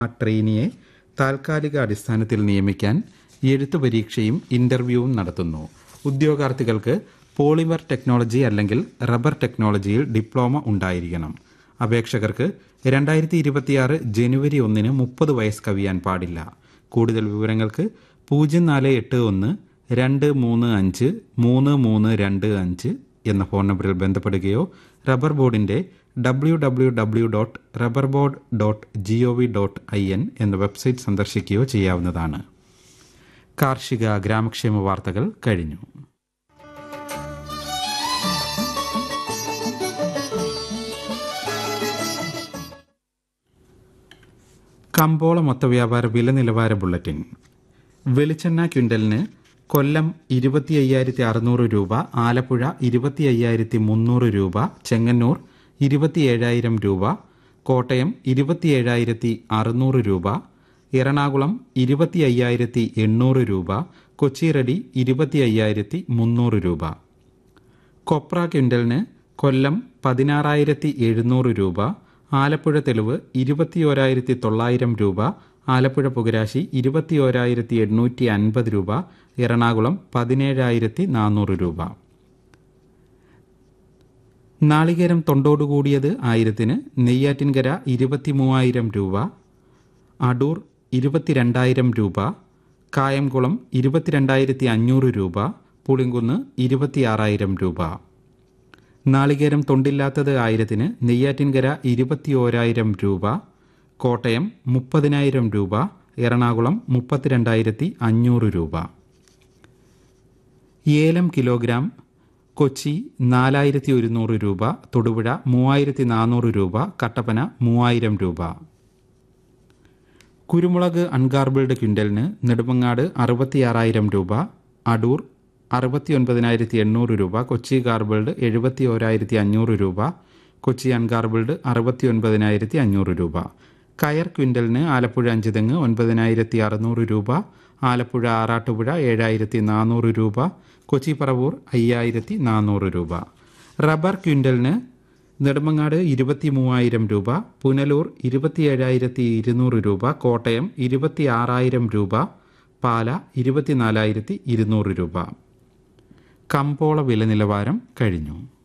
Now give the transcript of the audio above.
ട്രെയിനിയെ താൽക്കാലിക അടിസ്ഥാനത്തിൽ നിയമിക്കാൻ എഴുത്തു പരീക്ഷയും ഇന്റർവ്യൂവും നടത്തുന്നു ഉദ്യോഗാർത്ഥികൾക്ക് പോളിമർ ടെക്നോളജി അല്ലെങ്കിൽ റബ്ബർ ടെക്നോളജിയിൽ ഡിപ്ലോമ ഉണ്ടായിരിക്കണം അപേക്ഷകർക്ക് രണ്ടായിരത്തി ഇരുപത്തിയാറ് ജനുവരി ഒന്നിന് മുപ്പത് വയസ്സ് കവിയാൻ പാടില്ല കൂടുതൽ വിവരങ്ങൾക്ക് പൂജ്യം നാല് എട്ട് ഒന്ന് രണ്ട് മൂന്ന് അഞ്ച് മൂന്ന് മൂന്ന് രണ്ട് അഞ്ച് എന്ന ഫോൺ നമ്പറിൽ ബന്ധപ്പെടുകയോ റബ്ബർ ബോർഡിന്റെ W W W dot rubber board dot G O V dot I N എന്ന വെബ്സൈറ്റ് സന്ദർശിക്കുകയോ ചെയ്യാവുന്നതാണ് കാർഷിക ഗ്രാമക്ഷേമ വാർത്തകൾ കഴിഞ്ഞു കമ്പോള മൊത്തവ്യാപാര വില നിലവാര ബുള്ളറ്റിൻ വെളിച്ചെണ്ണ ക്വിൻ്റലിന് കൊല്ലം ഇരുപത്തി അയ്യായിരത്തി അറുന്നൂറ് രൂപ ആലപ്പുഴ ഇരുപത്തി അയ്യായിരത്തി മുന്നൂറ് രൂപ ചെങ്ങന്നൂർ ഇരുപത്തി ഏഴായിരം രൂപ കോട്ടയം ഇരുപത്തി ഏഴായിരത്തി അറുന്നൂറ് രൂപ എറണാകുളം ഇരുപത്തി അയ്യായിരത്തി എണ്ണൂറ് രൂപ കൊച്ചിറടി ഇരുപത്തി അയ്യായിരത്തി മുന്നൂറ് രൂപ കൊപ്ര ക്വിൻ്റലിന് കൊല്ലം പതിനാറായിരത്തി എഴുന്നൂറ് രൂപ ആലപ്പുഴ തെളിവ് ഇരുപത്തിയോരായിരത്തി തൊള്ളായിരം രൂപ ആലപ്പുഴ പുകരാശി ഇരുപത്തിയോരായിരത്തി എണ്ണൂറ്റി അൻപത് രൂപ എറണാകുളം പതിനേഴായിരത്തി നാനൂറ് രൂപ നാളികേരം തൊണ്ടോടുകൂടിയത് ആയിരത്തിന് നെയ്യാറ്റിൻകര ഇരുപത്തി മൂവായിരം രൂപ അടൂർ ഇരുപത്തിരണ്ടായിരം രൂപ കായംകുളം ഇരുപത്തിരണ്ടായിരത്തി അഞ്ഞൂറ് രൂപ പുളിങ്കുന്ന് ഇരുപത്തിയാറായിരം രൂപ നാളികേരം തൊണ്ടില്ലാത്തത് ആയിരത്തിന് നെയ്യാറ്റിൻകര ഇരുപത്തിയോരായിരം രൂപ കോട്ടയം മുപ്പതിനായിരം രൂപ എറണാകുളം മുപ്പത്തിരണ്ടായിരത്തി അഞ്ഞൂറ് രൂപ ഏലം കിലോഗ്രാം കൊച്ചി നാലായിരത്തി ഒരുന്നൂറ് രൂപ തൊടുപുഴ മൂവായിരത്തി നാനൂറ് രൂപ കട്ടപ്പന മൂവായിരം രൂപ കുരുമുളക് അൺഗാർബിൾഡ് ക്വിൻ്റലിന് നെടുമങ്ങാട് അറുപത്തിയാറായിരം രൂപ അടൂർ അറുപത്തി ഒൻപതിനായിരത്തി എണ്ണൂറ് രൂപ കൊച്ചി ഗാർബിൾഡ് എഴുപത്തി ഓരായിരത്തി അഞ്ഞൂറ് രൂപ കൊച്ചി അൺഗാർബിൾഡ് അറുപത്തി ഒൻപതിനായിരത്തി അഞ്ഞൂറ് രൂപ കയർ ക്വിൻ്റലിന് ആലപ്പുഴ അഞ്ചുതെങ്ങ് ഒൻപതിനായിരത്തി അറുന്നൂറ് രൂപ ആലപ്പുഴ ആറാട്ടുപുഴ ഏഴായിരത്തി നാനൂറ് രൂപ കൊച്ചി പറവൂർ അയ്യായിരത്തി നാനൂറ് രൂപ റബ്ബർ ക്വിൻ്റലിന് നെടുമങ്ങാട് ഇരുപത്തി മൂവായിരം രൂപ പുനലൂർ ഇരുപത്തിയേഴായിരത്തി ഇരുന്നൂറ് രൂപ കോട്ടയം ഇരുപത്തി ആറായിരം രൂപ പാല ഇരുപത്തിനാലായിരത്തി ഇരുന്നൂറ് രൂപ കമ്പോള വില നിലവാരം കഴിഞ്ഞു